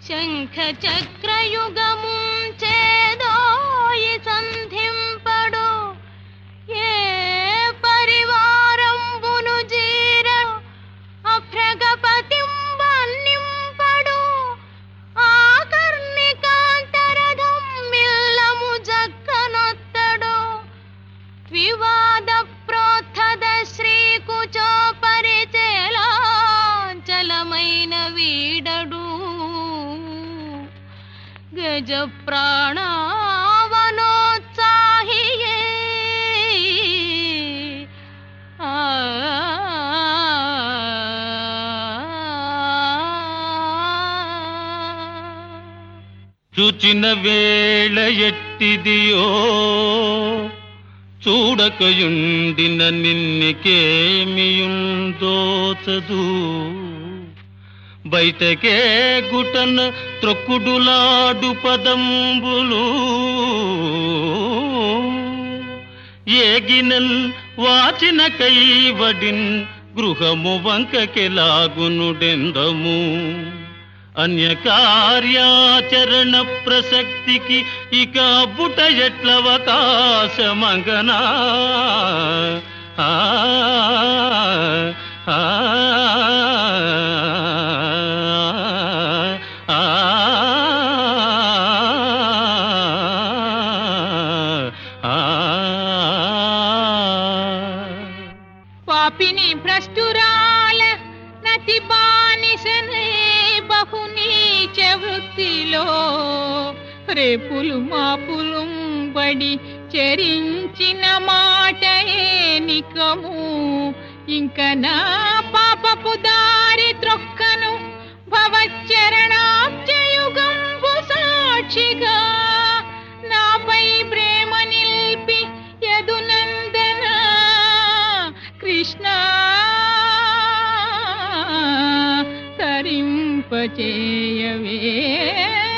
శంఖ చక్రయుగము చేదోయి సంధింపడు ఏ పరివారంబును జీర అభ్రగపతింబన్నింపడు ఆకర్ణికాంతరథం మిల్లము జక్కనొత్తడు వివాద ప్రోత్థద శ్రీకుచో పరిచేలాంచలమైన వీడడు గజ ప్రాణావనోత్సాహియే ఆ చూచిన వేళ ఎట్టిదియో చూడకయుండిన నిన్నికేమియుందోచదు బయటకే గుటన త్రొక్కుడులాడు పదంబులు ఏగినల్ వాచిన కైవడిన్ గృహము వంకకెలాగునుడెందము అన్య కార్యాచరణ ప్రసక్తికి ఇక బుట ఎట్లవకాశమంగనా ఆ, ఆ, ఆ, ఆ. పాపిని భ్రష్టురాల నతి బానిసనే బహునీచ వృత్తిలో రేపులు మాపులు బడి చెరించిన మాట నికము ఇంక నా పాపపు దారి త్రొక్కను భవచ్చరణాబ్జయుగంబు సాక్షిగా నాపై ప్రేమ నిల్పి యదునందన కృష్ణ తరింపచేయవే